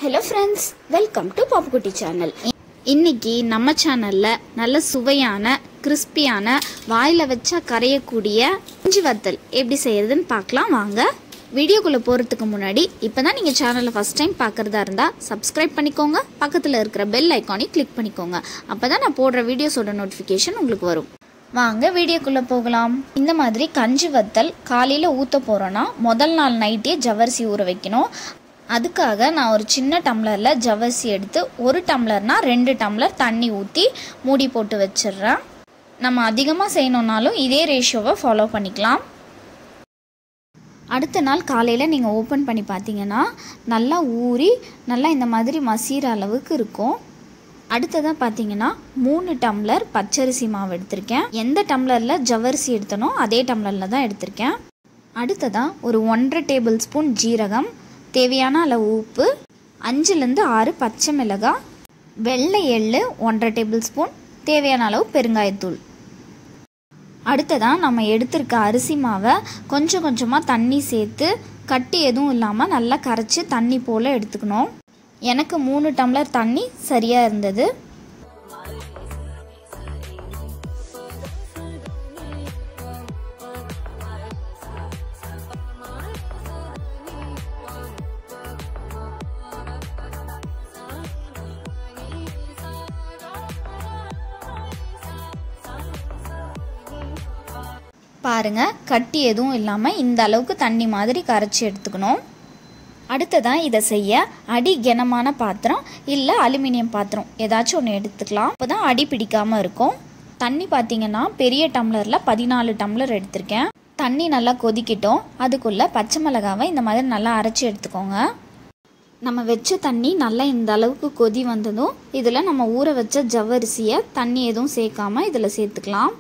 hello friends welcome to Pappukutty channel இன்னைக்கு நம்ம சேனலில் நல்ல சுவையான கிறிஸ்பியான வாயில் வச்சா கரையக்கூடிய இஞ்சி வத்தல் எப்படி செய்யறதுன்னு பார்க்கலாம் வாங்க வீடியோக்குள்ளே போகிறதுக்கு முன்னாடி இப்போ தான் நீங்கள் சேனலை ஃபஸ்ட் டைம் பார்க்குறதா இருந்தால் சப்ஸ்கிரைப் பண்ணிக்கோங்க பக்கத்தில் இருக்கிற பெல் ஐக்கானையும் கிளிக் பண்ணிக்கோங்க அப்போ தான் நான் போடுற வீடியோஸோட நோட்டிஃபிகேஷன் உங்களுக்கு வரும் வாங்க வீடியோக்குள்ளே போகலாம் இந்த மாதிரி கஞ்சி வத்தல் காலையில் ஊற்ற போகிறோன்னா முதல் நாள் நைட்டே ஜவ்வரிசி ஊற வைக்கணும் அதுக்காக நான் ஒரு சின்ன டம்ளரில் ஜவ்வரிசி எடுத்து ஒரு டம்ளர்னா ரெண்டு டம்ளர் தண்ணி ஊற்றி மூடி போட்டு வச்சிடுறேன் நம்ம அதிகமாக செய்யணுன்னாலும் இதே ரேஷியோவை ஃபாலோ பண்ணிக்கலாம் அடுத்த நாள் காலையில் நீங்கள் ஓப்பன் பண்ணி பார்த்தீங்கன்னா நல்லா ஊறி நல்லா இந்த மாதிரி மசீர அளவுக்கு இருக்கும் அடுத்ததாக பார்த்தீங்கன்னா மூணு டம்ளர் பச்சரிசி மாவு எடுத்திருக்கேன் எந்த டம்ளரில் ஜவ்வரிசி எடுத்தனோ அதே டம்ளரில் தான் எடுத்திருக்கேன் அடுத்ததாக ஒரு ஒன்றரை டேபிள் ஸ்பூன் ஜீரகம் தேவையான அளவு உப்பு அஞ்சுலேருந்து ஆறு பச்சை மிளகாய் வெள்ளை எள்ளு ஒன்றரை டேபிள் ஸ்பூன் தேவையான அளவு பெருங்காயத்தூள் அடுத்ததாக நம்ம எடுத்திருக்க அரிசி மாவை கொஞ்சம் கொஞ்சமாக தண்ணி சேர்த்து கட்டி எதுவும் இல்லாமல் நல்லா கரைச்சி தண்ணி போல் எடுத்துக்கணும் எனக்கு மூணு டம்ளர் தண்ணி சரியாக இருந்தது பாருங்க கட்டி எதுவும் இல்லாமல் இந்த அளவுக்கு தண்ணி மாதிரி கரைச்சி எடுத்துக்கணும் அடுத்ததான் இதை செய்ய அடி கனமான பாத்திரம் இல்லை அலுமினியம் பாத்திரம் ஏதாச்சும் ஒன்று எடுத்துக்கலாம் அப்போ தான் அடி பிடிக்காமல் இருக்கும் தண்ணி பார்த்தீங்கன்னா பெரிய டம்ளரில் பதினாலு டம்ளர் எடுத்திருக்கேன் தண்ணி நல்லா கொதிக்கிட்டோம் அதுக்குள்ளே பச்சை மிளகாவை இந்த மாதிரி நல்லா அரைச்சி எடுத்துக்கோங்க நம்ம வச்ச தண்ணி நல்லா இந்த அளவுக்கு கொதி வந்ததும் இதில் நம்ம ஊற வச்ச ஜவ்வரிசியை தண்ணி எதுவும் சேர்க்காம இதில் சேர்த்துக்கலாம்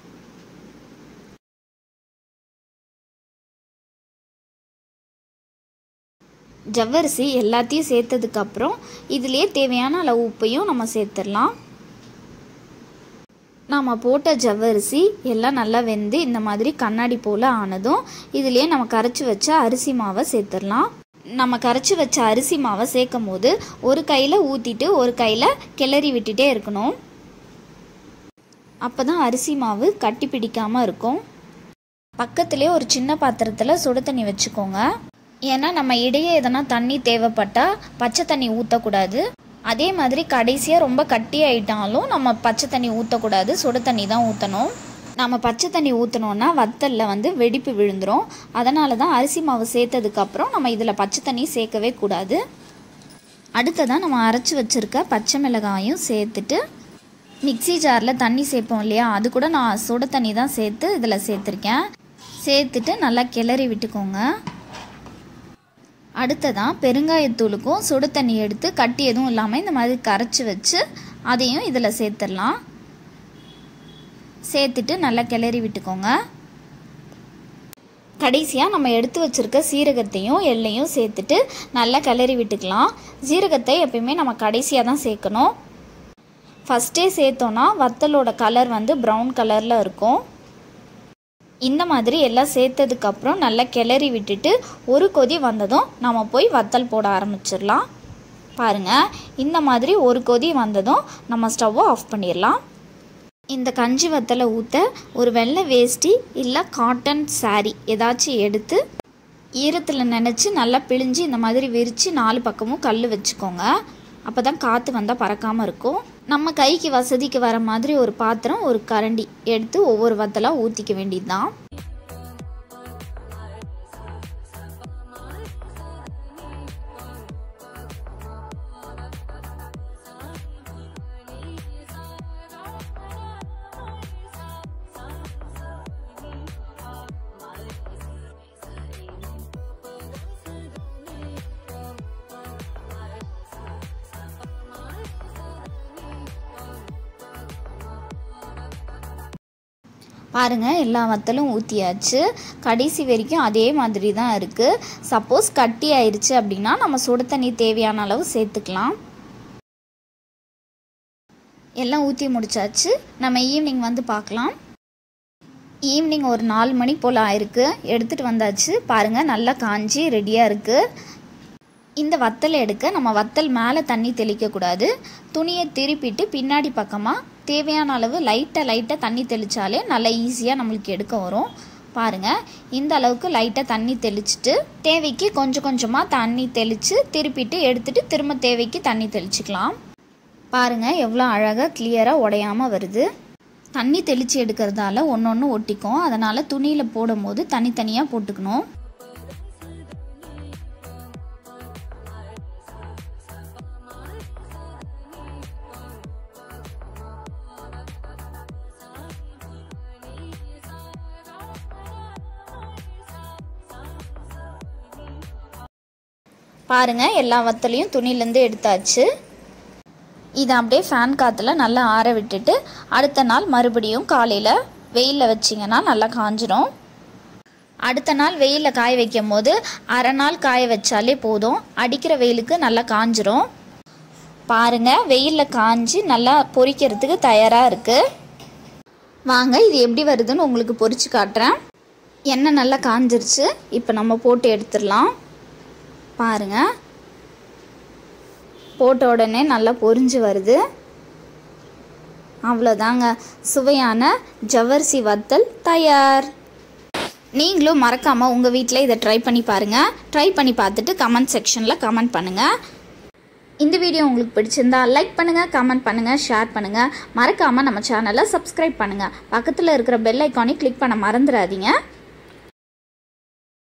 ஜவ்வரிசி எல்லாத்தையும் சேர்த்ததுக்கப்புறம் இதுலேயே தேவையான அளவு உப்பையும் நம்ம சேர்த்துடலாம் நாம் போட்ட ஜவ்வரிசி எல்லாம் நல்லா வெந்து இந்த மாதிரி கண்ணாடி போல் ஆனதும் இதுலேயே நம்ம கரைச்சி வச்ச அரிசி மாவை சேர்த்துடலாம் நம்ம கரைச்சி வச்ச அரிசி மாவை சேர்க்கும் போது ஒரு கையில் ஊற்றிட்டு ஒரு கையில் கிளறி விட்டுட்டே இருக்கணும் அப்போ தான் அரிசி மாவு கட்டி பிடிக்காமல் இருக்கும் பக்கத்துலேயே ஒரு சின்ன பாத்திரத்தில் சுடு தண்ணி வச்சுக்கோங்க ஏன்னா நம்ம இடையே எதனா தண்ணி தேவைப்பட்டால் பச்சை தண்ணி ஊற்றக்கூடாது அதே மாதிரி கடைசியாக ரொம்ப கட்டி ஆயிட்டாலும் நம்ம பச்சை தண்ணி ஊற்றக்கூடாது சுடு தண்ணி தான் ஊற்றணும் நம்ம பச்சை தண்ணி ஊற்றினோன்னா வத்தலில் வந்து வெடிப்பு விழுந்துடும் அதனால தான் அரிசி மாவு சேர்த்ததுக்கப்புறம் நம்ம இதில் பச்சை தண்ணி சேர்க்கவே கூடாது அடுத்ததாக நம்ம அரைச்சி வச்சுருக்க பச்சை மிளகாயும் சேர்த்துட்டு மிக்சி ஜாரில் தண்ணி சேர்ப்போம் இல்லையா அது கூட நான் சுடு தண்ணி தான் சேர்த்து இதில் சேர்த்துருக்கேன் சேர்த்துட்டு நல்லா கிளறி விட்டுக்கோங்க அடுத்ததான் பெருங்காயத்தூளுக்கும் சுடு தண்ணி எடுத்து கட்டி எதுவும் இல்லாமல் இந்த மாதிரி கரைச்சி வச்சு அதையும் இதில் சேர்த்துடலாம் சேர்த்துட்டு நல்லா கிளறி விட்டுக்கோங்க கடைசியாக நம்ம எடுத்து வச்சுருக்க சீரகத்தையும் எள்ளையும் சேர்த்துட்டு நல்லா கிளறி விட்டுக்கலாம் சீரகத்தை எப்பயுமே நம்ம கடைசியாக தான் சேர்க்கணும் ஃபஸ்ட்டே சேர்த்தோன்னா வத்தலோட கலர் வந்து ப்ரௌன் கலரில் இருக்கும் இந்த மாதிரி எல்லாம் சேர்த்ததுக்கப்புறம் நல்லா கிளறி விட்டுட்டு ஒரு கொதி வந்ததும் நம்ம போய் வத்தல் போட ஆரம்பிச்சிடலாம் பாருங்கள் இந்த மாதிரி ஒரு கொதி வந்ததும் நம்ம ஸ்டவ்வை ஆஃப் பண்ணிடலாம் இந்த கஞ்சி வத்தலை ஊற்ற ஒரு வெள்ளை வேஷ்டி இல்லை காட்டன் சாரீ ஏதாச்சும் எடுத்து ஈரத்தில் நினச்சி நல்லா பிழிஞ்சு இந்த மாதிரி விரித்து நாலு பக்கமும் கல் வச்சுக்கோங்க அப்போ தான் காற்று வந்தால் பறக்காமல் இருக்கும் நம்ம கைக்கு வசதிக்கு வர மாதிரி ஒரு பாத்திரம் ஒரு கரண்டி எடுத்து ஒவ்வொரு வத்தலாக ஊற்றிக்க வேண்டியது தான் பாருங்கள் எல்லா வத்தலும் ஊற்றியாச்சு கடைசி வரைக்கும் அதே மாதிரி தான் இருக்குது சப்போஸ் கட்டி ஆயிடுச்சு அப்படின்னா நம்ம சுடு தண்ணி தேவையான அளவு சேர்த்துக்கலாம் எல்லாம் ஊற்றி முடிச்சாச்சு நம்ம ஈவினிங் வந்து பார்க்கலாம் ஈவினிங் ஒரு நாலு மணி போல் ஆயிருக்கு எடுத்துகிட்டு வந்தாச்சு பாருங்கள் நல்லா காஞ்சி ரெடியாக இருக்குது இந்த வத்தல் எடுக்க நம்ம வத்தல் மேலே தண்ணி தெளிக்கக்கூடாது துணியை திருப்பிட்டு பின்னாடி பக்கமாக தேவையான அளவு லைட்டாக லைட்டாக தண்ணி தெளித்தாலே நல்லா ஈஸியாக நம்மளுக்கு எடுக்க வரும் பாருங்கள் இந்த அளவுக்கு லைட்டாக தண்ணி தெளிச்சிட்டு தேவைக்கு கொஞ்சம் கொஞ்சமாக தண்ணி தெளித்து திருப்பிட்டு எடுத்துட்டு திரும்ப தேவைக்கு தண்ணி தெளிச்சுக்கலாம் பாருங்கள் எவ்வளோ அழகாக கிளியராக உடையாமல் வருது தண்ணி தெளித்து எடுக்கிறதால ஒன்று ஒன்று ஒட்டிக்கும் அதனால் துணியில் போடும்போது தனித்தனியாக போட்டுக்கணும் பாருங்க எல்லா வத்தலையும் துணிலேருந்து எடுத்தாச்சு இதை அப்படியே ஃபேன் காற்றுல நல்லா ஆற விட்டுட்டு அடுத்த நாள் மறுபடியும் காலையில் வெயிலில் வச்சிங்கன்னா நல்லா காஞ்சிரும் அடுத்த நாள் வெயிலில் காய வைக்கும் போது அரை நாள் காய வச்சாலே போதும் அடிக்கிற வெயிலுக்கு நல்லா காஞ்சிரும் பாருங்க வெயிலில் காஞ்சி நல்லா பொரிக்கிறதுக்கு தயாராக இருக்குது வாங்க இது எப்படி வருதுன்னு உங்களுக்கு பொரிச்சு காட்டுறேன் எண்ணெய் நல்லா காஞ்சிருச்சு இப்போ நம்ம போட்டு எடுத்துடலாம் பாருங்க போட்ட உடனே நல்லா பொரிஞ்சு வருது அவ்வளோதாங்க சுவையான ஜவ்வரிசி வத்தல் தயார் நீங்களும் மறக்காமல் உங்கள் வீட்டில் இதை ட்ரை பண்ணி பாருங்கள் ட்ரை பண்ணி பார்த்துட்டு கமெண்ட் செக்ஷனில் கமெண்ட் பண்ணுங்கள் இந்த வீடியோ உங்களுக்கு பிடிச்சிருந்தா லைக் பண்ணுங்கள் கமெண்ட் பண்ணுங்கள் ஷேர் பண்ணுங்கள் மறக்காமல் நம்ம சேனலை சப்ஸ்கிரைப் பண்ணுங்கள் பக்கத்தில் இருக்கிற பெல் ஐக்கானை கிளிக் பண்ண மறந்துடாதீங்க